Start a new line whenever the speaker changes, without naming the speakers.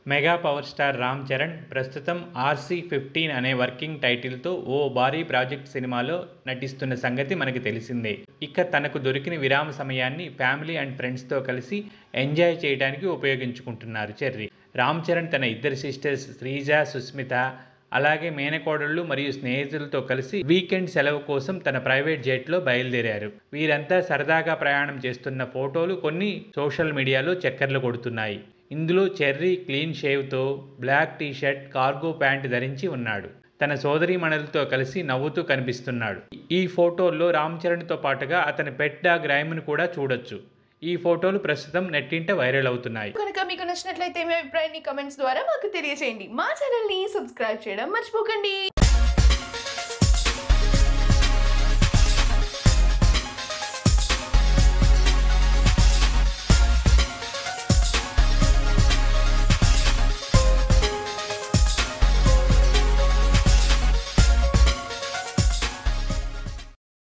mega power star Ram Charan ప్రస్తుతం RC fifteen అనే working టైటిల్తో ఓ భారీ ప్రాజెక్ట్ సినిమాలో నటిస్తున్న సంగతి మనకి తెలిసిందే ఇక తనకు దొరికిన విరామ సమయాన్ని ఫ్యామిలీ అండ్ ఫ్రెండ్స్తో కలిసి ఎంజాయ్ చేయడానికి ఉపయోగించుకుంటున్నారు చెర్రీ రామ్ చరణ్ తన ఇద్దరు సిస్టర్స్ శ్రీజ సుస్మిత అలాగే మేనకోడళ్ళు మరియు స్నేహితులతో కలిసి వీకెండ్ సెలవు కోసం తన ప్రైవేట్ జెట్లో బయలుదేరారు వీరంతా సరదాగా ప్రయాణం చేస్తున్న ఫోటోలు కొన్ని సోషల్ మీడియాలో చక్కర్లు కొడుతున్నాయి ఇందులో చెర్రీ క్లీన్ షేవ్తో black T shirt cargo pant ధరించి ఉన్నాడు తన సోదరీమణులతో కలిసి నవ్వుతూ కనిపిస్తున్నాడు ఈ ఫోటోల్లో రామ్ చరణ్తో పాటుగా అతని పెట్ డాగ్ రైమ్ను కూడా చూడొచ్చు ఈ ఫోటోలు ప్రస్తుతం నెట్టింట వైరల్ అవుతున్నాయి
కనుక మీకు నచ్చినట్లయితే మీ అభిప్రాయాన్ని కమెంట్స్ ద్వారా మాకు తెలియజేయండి మా ఛానల్ని సబ్స్క్రైబ్ చేయడం మర్చిపోకండి